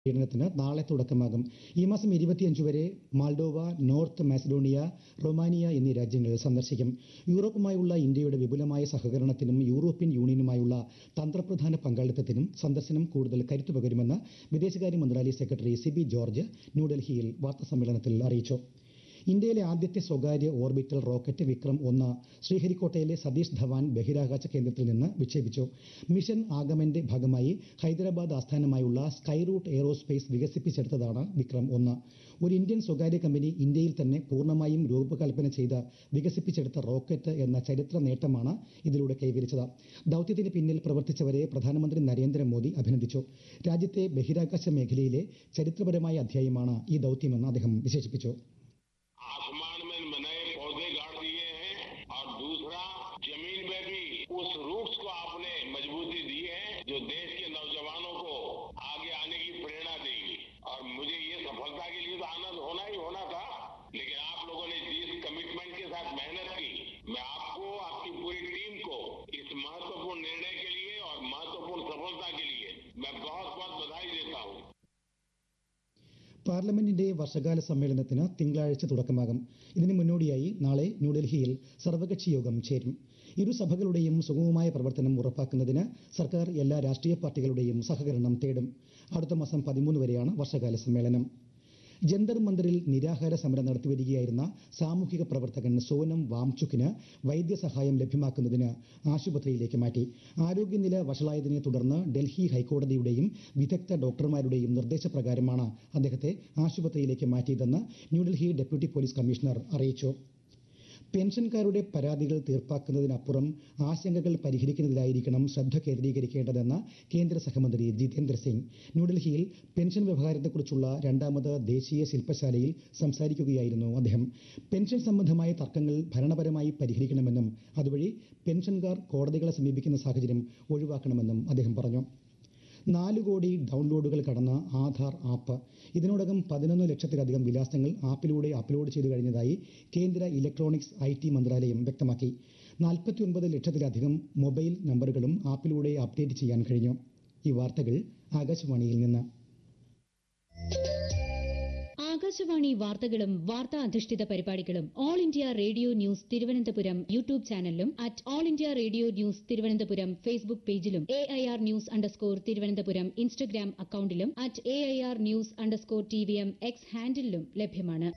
പര്യടനത്തിന് നാളെ തുടക്കമാകും ഈ മാസം ഇരുപത്തിയഞ്ച് വരെ മാൾഡോവ നോർത്ത് മാസിഡോണിയ റൊമാനിയ എന്നീ രാജ്യങ്ങൾ സന്ദർശിക്കും യൂറോപ്പുമായുള്ള ഇന്ത്യയുടെ വിപുലമായ സഹകരണത്തിനും യൂറോപ്യൻ യൂണിയനുമായുള്ള തന്ത്രപ്രധാന പങ്കാളിത്തത്തിനും സന്ദർശനം കൂടുതൽ കരുത്തു പകരുമെന്ന് വിദേശകാര്യ മന്ത്രാലയ സെക്രട്ടറി സിബി ജോർജ് ന്യൂഡൽഹിയിൽ വാർത്താസമ്മേളനത്തിൽ അറിയിച്ചു ഇന്ത്യയിലെ ആദ്യത്തെ സ്വകാര്യ ഓർബിറ്റൽ റോക്കറ്റ് വിക്രം ഒന്ന് ശ്രീഹരിക്കോട്ടയിലെ സതീഷ് ധവാൻ ബഹിരാകാശ കേന്ദ്രത്തിൽ നിന്ന് വിക്ഷേപിച്ചു മിഷൻ ആഗമന്റെ ഭാഗമായി ഹൈദരാബാദ് ആസ്ഥാനമായുള്ള സ്കൈ റൂട്ട് എയറോസ്പേസ് വികസിപ്പിച്ചെടുത്തതാണ് വിക്രം ഒന്ന് ഒരു ഇന്ത്യൻ സ്വകാര്യ കമ്പനി ഇന്ത്യയിൽ തന്നെ പൂർണ്ണമായും രൂപകൽപ്പന ചെയ്ത് വികസിപ്പിച്ചെടുത്ത റോക്കറ്റ് എന്ന ചരിത്ര നേട്ടമാണ് ഇതിലൂടെ കൈവരിച്ചത് ദൌത്യത്തിന് പിന്നിൽ പ്രവർത്തിച്ചവരെ പ്രധാനമന്ത്രി നരേന്ദ്രമോദി അഭിനന്ദിച്ചു രാജ്യത്തെ ബഹിരാകാശ മേഖലയിലെ ചരിത്രപരമായ അധ്യായമാണ് ഈ ദൌത്യമെന്ന് അദ്ദേഹം വിശേഷിപ്പിച്ചു आसमान में नए पौधे गाड़ दिए हैं और दूसरा जमीन में भी उस रूट्स को आपने मजबूती दी है जो देश के नौजवानों को आगे आने की प्रेरणा देगी और मुझे ये सफलता के लिए तो आनंद होना ही होना था लेकिन आप लोगों ने जिस कमिटमेंट के साथ मेहनत की मैं आपको आपकी पूरी टीम को इस महत्वपूर्ण निर्णय के लिए और महत्वपूर्ण सफलता के लिए मैं बहुत बहुत बधाई देता हूँ പാർലമെന്റിന്റെ വർഷകാല സമ്മേളനത്തിന് തിങ്കളാഴ്ച തുടക്കമാകും ഇതിന് മുന്നോടിയായി നാളെ ന്യൂഡൽഹിയിൽ സർവകക്ഷി യോഗം ചേരും ഇരു സഭകളുടെയും സുഗമമായ പ്രവർത്തനം ഉറപ്പാക്കുന്നതിന് സർക്കാർ എല്ലാ രാഷ്ട്രീയ പാർട്ടികളുടെയും സഹകരണം തേടും അടുത്ത മാസം പതിമൂന്ന് വരെയാണ് വർഷകാല സമ്മേളനം ജന്തർ മന്ദിറിൽ നിരാഹാര സമരം നടത്തിവരികയായിരുന്ന സാമൂഹിക പ്രവർത്തകൻ സോനം വാംചുക്കിന് വൈദ്യസഹായം ലഭ്യമാക്കുന്നതിന് ആശുപത്രിയിലേക്ക് മാറ്റി ആരോഗ്യനില വഷളായതിനെ തുടർന്ന് ഡൽഹി ഹൈക്കോടതിയുടെയും വിദഗ്ധ ഡോക്ടർമാരുടെയും നിർദ്ദേശപ്രകാരമാണ് അദ്ദേഹത്തെ ആശുപത്രിയിലേക്ക് മാറ്റിയതെന്ന് ന്യൂഡൽഹി ഡെപ്യൂട്ടി പോലീസ് കമ്മീഷണർ അറിയിച്ചു പെൻഷൻകാരുടെ പരാതികൾ തീർപ്പാക്കുന്നതിനപ്പുറം ആശങ്കകൾ പരിഹരിക്കുന്നതിലായിരിക്കണം ശ്രദ്ധ കേന്ദ്രീകരിക്കേണ്ടതെന്ന് കേന്ദ്ര സഹമന്ത്രി ജിതേന്ദ്ര സിംഗ് ന്യൂഡൽഹിയിൽ പെൻഷൻ വ്യവഹാരത്തെക്കുറിച്ചുള്ള രണ്ടാമത് ദേശീയ ശില്പശാലയിൽ സംസാരിക്കുകയായിരുന്നു അദ്ദേഹം പെൻഷൻ സംബന്ധമായ തർക്കങ്ങൾ ഭരണപരമായി പരിഹരിക്കണമെന്നും അതുവഴി പെൻഷൻകാർ കോടതികളെ സമീപിക്കുന്ന സാഹചര്യം ഒഴിവാക്കണമെന്നും അദ്ദേഹം പറഞ്ഞു നാല് കോടി ഡൗൺലോഡുകൾ കടന്ന ആധാർ ആപ്പ് ഇതിനോടകം പതിനൊന്ന് ലക്ഷത്തിലധികം വിലാസങ്ങൾ ആപ്പിലൂടെ അപ്ലോഡ് ചെയ്തു കഴിഞ്ഞതായി കേന്ദ്ര ഇലക്ട്രോണിക്സ് ഐ ടി മന്ത്രാലയം വ്യക്തമാക്കി നാൽപ്പത്തിയൊൻപത് ലക്ഷത്തിലധികം മൊബൈൽ നമ്പറുകളും ആപ്പിലൂടെ അപ്ഡേറ്റ് ചെയ്യാൻ കഴിഞ്ഞു ഈ വാർത്തകൾ ആകാശവാണിയിൽ നിന്ന് ആകാശവാണി വാർത്തകളും വാർത്താ അധിഷ്ഠിത പരിപാടികളും All India Radio News Thiruvananthapuram YouTube ചാനലിലും at All India Radio News Thiruvananthapuram Facebook പേജിലും A I R news underscore Thiruvananthapuram Instagram അക്കൌണ്ടിലും at A I R news underscore T V M X ഹാൻഡിലും ലഭ്യമാണ്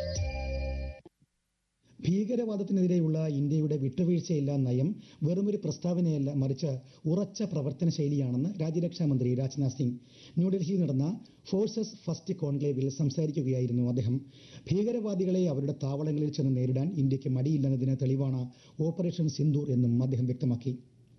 ഭീകരവാദത്തിനെതിരെയുള്ള ഇന്ത്യയുടെ വിട്ടുവീഴ്ചയില്ലാ നയം വെറുമൊരു പ്രസ്താവനയല്ല മറിച്ച് ഉറച്ച പ്രവർത്തന ശൈലിയാണെന്ന് രാജ്യരക്ഷാമന്ത്രി രാജ്നാഥ് സിംഗ് ന്യൂഡൽഹിയിൽ നടന്ന ഫോഴ്സസ് ഫസ്റ്റ് കോൺക്ലേവിൽ സംസാരിക്കുകയായിരുന്നു അദ്ദേഹം ഭീകരവാദികളെ അവരുടെ താവളങ്ങളിൽ ചെന്ന് നേരിടാൻ ഇന്ത്യക്ക് മടിയില്ലെന്നതിന് തെളിവാണ് ഓപ്പറേഷൻ സിന്ദൂർ എന്നും അദ്ദേഹം വ്യക്തമാക്കി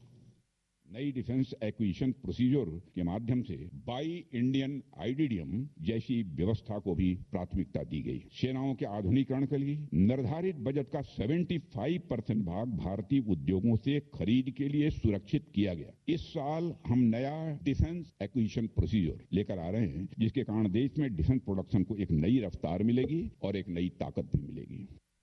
नई डिफेंस एक्विजिशन प्रोसीजर के माध्यम से बाई इंडियन आईडीडीएम जैसी व्यवस्था को भी प्राथमिकता दी गई सेनाओं के आधुनिकीकरण के लिए निर्धारित बजट का 75 परसेंट भाग भारतीय उद्योगों से खरीद के लिए सुरक्षित किया गया इस साल हम नया डिफेंस एक्विजिशन प्रोसीजर लेकर आ रहे हैं जिसके कारण देश में डिफेंस प्रोडक्शन को एक नई रफ्तार मिलेगी और एक नई ताकत भी मिलेगी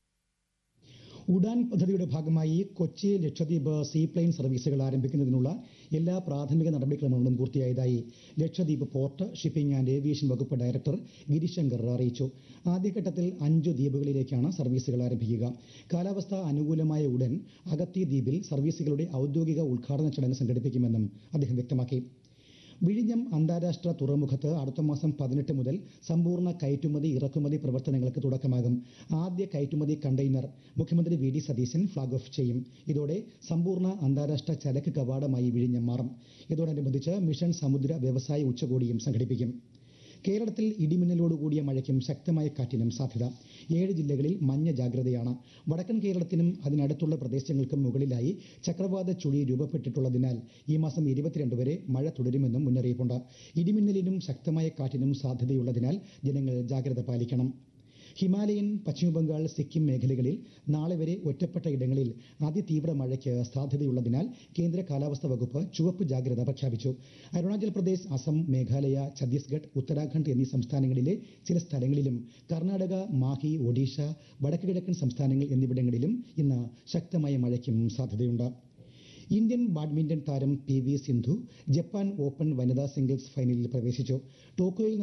ഉഡാൻ പദ്ധതിയുടെ ഭാഗമായി കൊച്ചി ലക്ഷദ്വീപ് സീപ്ലെയിൻ സർവീസുകൾ ആരംഭിക്കുന്നതിനുള്ള എല്ലാ പ്രാഥമിക നടപടിക്രമങ്ങളും പൂർത്തിയായതായി Lakshadweep port shipping and aviation വകുപ്പ് ഡയറക്ടർ ഗിരിശങ്കർ അറിയിച്ചു ആദ്യഘട്ടത്തിൽ അഞ്ച് ദ്വീപുകളിലേക്കാണ് സർവീസുകൾ ആരംഭിക്കുക കാലാവസ്ഥ അനുകൂലമായ ഉടൻ അഗത്തി ദ്വീപിൽ സർവീസുകളുടെ ഔദ്യോഗിക ഉദ്ഘാടന ചടങ്ങ് സംഘടിപ്പിക്കുമെന്നും അദ്ദേഹം വ്യക്തമാക്കി വിഴിഞ്ഞം അന്താരാഷ്ട്ര തുറമുഖത്ത് അടുത്ത മാസം പതിനെട്ട് മുതൽ സമ്പൂർണ്ണ കയറ്റുമതി ഇറക്കുമതി പ്രവർത്തനങ്ങൾക്ക് തുടക്കമാകും ആദ്യ കയറ്റുമതി കണ്ടെയ്നർ മുഖ്യമന്ത്രി V D Satheesan flag off ചെയ്യും ഇതോടെ സമ്പൂർണ്ണ അന്താരാഷ്ട്ര ചരക്ക് കവാടമായി വിഴിഞ്ഞം മാറും ഇതോടനുബന്ധിച്ച് മിഷൻ സമുദ്ര വ്യവസായ ഉച്ചകോടിയും സംഘടിപ്പിക്കും കേരളത്തിൽ ഇടിമിന്നലോടുകൂടിയ മഴയ്ക്കും ശക്തമായ കാറ്റിനും സാധ്യത ഏഴ് ജില്ലകളിൽ മഞ്ഞ ജാഗ്രതയാണ് വടക്കൻ കേരളത്തിനും അതിനടുത്തുള്ള പ്രദേശങ്ങൾക്കും മുകളിലായി ചക്രവാത ചുഴി രൂപപ്പെട്ടിട്ടുള്ളതിനാൽ ഈ മാസം ഇരുപത്തിരണ്ട് വരെ മഴ തുടരുമെന്നും മുന്നറിയിപ്പുണ്ട് ഇടിമിന്നലിനും ശക്തമായ കാറ്റിനും സാധ്യതയുള്ളതിനാൽ ജനങ്ങൾ ജാഗ്രത പാലിക്കണം ഹിമാലയൻ പശ്ചിമബംഗാൾ സിക്കിം മേഖലകളിൽ നാളെ വരെ ഒറ്റപ്പെട്ട ഇടങ്ങളിൽ അതിതീവ്ര മഴയ്ക്ക് സാധ്യതയുള്ളതിനാൽ കേന്ദ്ര കാലാവസ്ഥാ വകുപ്പ് ചുവപ്പ് ജാഗ്രത പ്രഖ്യാപിച്ചു അരുണാചൽ പ്രദേശ് അസം മേഘാലയ ഛത്തീസ്ഗഡ് ഉത്തരാഖണ്ഡ് എന്നീ സംസ്ഥാനങ്ങളിലെ ചില സ്ഥലങ്ങളിലും കർണാടക മാഹി ഒഡീഷ വടക്ക് കിഴക്കൻ സംസ്ഥാനങ്ങൾ എന്നിവിടങ്ങളിലും ഇന്ന് ശക്തമായ മഴയ്ക്കും സാധ്യതയുണ്ട് ഇന്ത്യൻ ബാഡ്മിന്റൺ താരം P V Sindhu Japan Open വനിതാ സിംഗിൾസ് ഫൈനലിൽ പ്രവേശിച്ചു ടോക്കിയോയിൽ